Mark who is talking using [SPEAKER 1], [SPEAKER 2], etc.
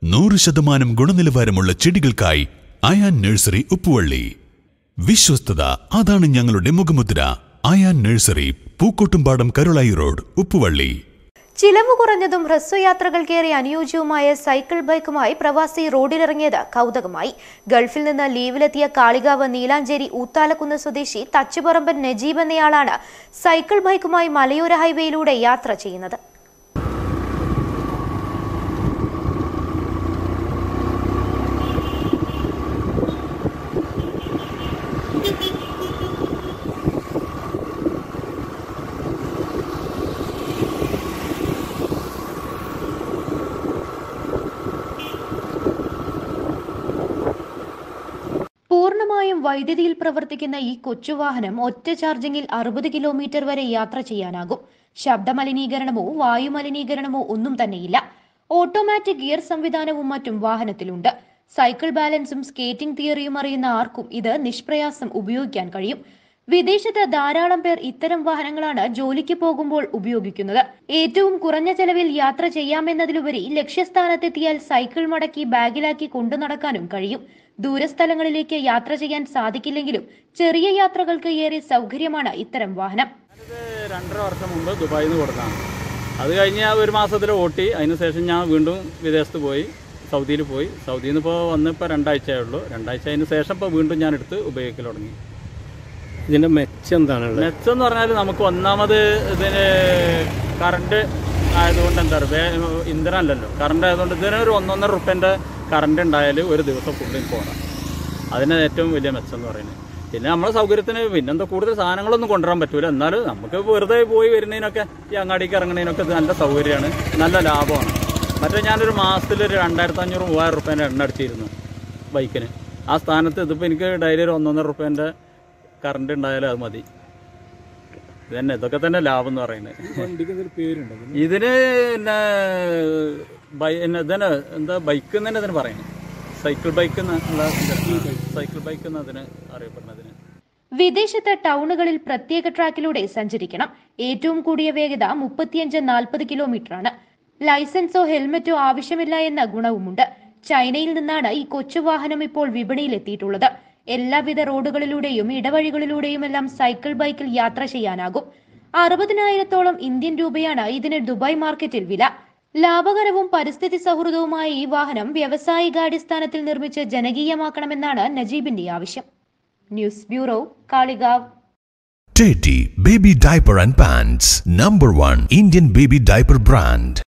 [SPEAKER 1] നൂറ് ശതമാനം ഗുണനിലവാരമുള്ള ചെടികൾക്കായി അയാൻ നഴ്സറി ഉപ്പുവള്ളി വിശ്വസ്തത അതാണ് ഞങ്ങളുടെ മുഖമുദ്ര അയാൻ നഴ്സറി പൂക്കോട്ടുംപാടം കരുളായി റോഡ് ഉപ്പുവള്ളി
[SPEAKER 2] ചിലവ് കുറഞ്ഞതും ഹ്രസ്വയാത്രകൾക്കേറെ അനുയോജ്യവുമായ സൈക്കിൾ ബൈക്കുമായി പ്രവാസി റോഡിലിറങ്ങിയത് കൗതുകമായി ഗൾഫിൽ നിന്ന് ലീവിലെത്തിയ കാളികാവ് നീലാഞ്ചേരി ഊത്താലക്കുന്ന് സ്വദേശി തച്ചുപറമ്പൻ നജീബ് എന്നയാളാണ് സൈക്കിൾ ബൈക്കുമായി മലയോര ഹൈവേയിലൂടെ യാത്ര ചെയ്യുന്നത് പൂർണ്ണമായും വൈദ്യുതിയിൽ പ്രവർത്തിക്കുന്ന ഈ കൊച്ചുവാഹനം ഒറ്റ ചാർജിംഗിൽ അറുപത് കിലോമീറ്റർ വരെ യാത്ര ചെയ്യാനാകും ശബ്ദമലിനീകരണമോ വായുമലിനീകരണമോ ഒന്നും തന്നെയില്ല ഓട്ടോമാറ്റിക് ഗിയർ സംവിധാനവും മറ്റും വാഹനത്തിലുണ്ട് സൈക്കിൾ ബാലൻസും സ്കേറ്റിംഗ് തിയറിയും അറിയുന്ന ആർക്കും ഇത് നിഷ്പ്രയാസം ഉപയോഗിക്കാൻ കഴിയും വിദേശത്ത് ധാരാളം പേർ ഇത്തരം വാഹനങ്ങളാണ് ജോലിക്ക് പോകുമ്പോൾ ഉപയോഗിക്കുന്നത് ഏറ്റവും കുറഞ്ഞ ചെലവിൽ യാത്ര ചെയ്യാമെന്നതിലുപരി ലക്ഷ്യസ്ഥാനത്തെത്തിയാൽ സൈക്കിൾ മടക്കി ബാഗിലാക്കി കൊണ്ടു നടക്കാനും കഴിയും ദൂരസ്ഥലങ്ങളിലേക്ക് യാത്ര ചെയ്യാൻ സാധിക്കില്ലെങ്കിലും ചെറിയ യാത്രകൾക്ക് ഏറെ സൗകര്യമാണ് ഇത്തരം വാഹനം
[SPEAKER 3] ഇത് രണ്ടര വർഷം മുമ്പ് ദുബായിൽ നിന്ന് കൊടുത്താണ് അത് കഴിഞ്ഞ് ഞാൻ ഒരു മാസത്തിൽ ഓട്ടി അതിന് ശേഷം ഞാൻ വീണ്ടും വിദേശത്ത് പോയി സൗദിയിൽ പോയി സൗദിയിൽ നിന്ന് ഇപ്പോൾ വന്ന് ഇപ്പോൾ രണ്ടാഴ്ചയേ ഉള്ളൂ രണ്ടാഴ്ച അതിന് ശേഷം ഇപ്പോൾ വീണ്ടും ഞാൻ എടുത്ത് ഉപയോഗിക്കൽ തുടങ്ങി
[SPEAKER 4] ഇതിന്റെ മെച്ചം എന്താണുള്ളത്
[SPEAKER 3] മെച്ചം എന്ന് പറഞ്ഞാൽ നമുക്ക് ഒന്നാമത് ഇതിന് കറണ്ട് ആയതുകൊണ്ട് എന്താ പറയുക ഇന്ധനം അല്ലല്ലോ കറണ്ട് ആയതുകൊണ്ട് ഇതിന് ഒരു ഒന്നൊന്നര റുപ്യൻ്റെ കറണ്ട് ഉണ്ടായാൽ ഒരു ദിവസം ഫുള്ളിൽ പോകണം അതിന് ഏറ്റവും വലിയ മെച്ചം എന്ന് പറയുന്നത് പിന്നെ നമ്മളെ സൗകര്യത്തിന് പിന്നെന്താ കൂടുതൽ സാധനങ്ങളൊന്നും കൊണ്ടുവരാൻ പറ്റൂല എന്നാലും നമുക്ക് വെറുതെ പോയി വരുന്നതിനൊക്കെ ഈ അങ്ങാടിക്ക് ഇറങ്ങുന്നതിനൊക്കെ ഇത് നല്ല സൗകര്യമാണ് നല്ല ലാഭമാണ് മറ്റേ ഞാനൊരു മാസത്തിൽ ഒരു രണ്ടായിരത്തി അഞ്ഞൂറ് മൂവായിരം റുപ്യേൻ്റെ എണ്ണ അടിച്ചിരുന്നു ബൈക്കിന് ആ സ്ഥാനത്ത് ഇതിപ്പോൾ എനിക്ക് ഡെയിലി ഒരു ഒന്നൊന്നര റുപ്യേൻ്റെ കറണ്ട് ഉണ്ടായാലും അത് മതി ഇതന്നെ ഇതൊക്കെ തന്നെ ലാഭം എന്ന് പറയുന്നത്
[SPEAKER 4] വണ്ടിക്ക് എന്തൊരു പേരുണ്ട്
[SPEAKER 3] ഇതിന് പിന്നെ ബൈ പിന്നെ ഇതിന് എന്താ ബൈക്ക് എന്ന് തന്നെ ഇതിന് പറയുന്നത് സൈക്കിൾ ബൈക്ക് എന്നുള്ള സൈക്കിൾ ബൈക്ക് എന്ന് അതിന് അറിയപ്പെടുന്നതിന്
[SPEAKER 2] വിദേശത്ത് ടൗണുകളിൽ പ്രത്യേക ട്രാക്കിലൂടെ സഞ്ചരിക്കണം ഏറ്റവും കൂടിയ വേഗത മുപ്പത്തിയഞ്ച് നാൽപ്പത് കിലോമീറ്റർ ആണ് ലൈസൻസോ ഹെൽമറ്റോ ആവശ്യമില്ല എന്ന ഗുണവുമുണ്ട് ചൈനയിൽ നിന്നാണ് ഈ കൊച്ചു വാഹനം ഇപ്പോൾ വിപണിയിൽ എത്തിയിട്ടുള്ളത് എല്ലാവിധ റോഡുകളിലൂടെയും ഇടവഴികളിലൂടെയും എല്ലാം സൈക്കിൾ ബൈക്കിൽ യാത്ര ചെയ്യാനാകും അറുപതിനായിരത്തോളം ഇന്ത്യൻ രൂപയാണ് ഇതിന് ദുബായ് മാർക്കറ്റിൽ വില ലാഭകരവും പരിസ്ഥിതി സൗഹൃദവുമായ ഈ വാഹനം വ്യാവസായികാടിസ്ഥാനത്തിൽ നിർമ്മിച്ച് ജനകീയമാക്കണമെന്നാണ് നജീബിന്റെ ആവശ്യം news bureau Kalikavu
[SPEAKER 1] Teddy Baby Diaper and Pants Number 1 Indian Baby Diaper Brand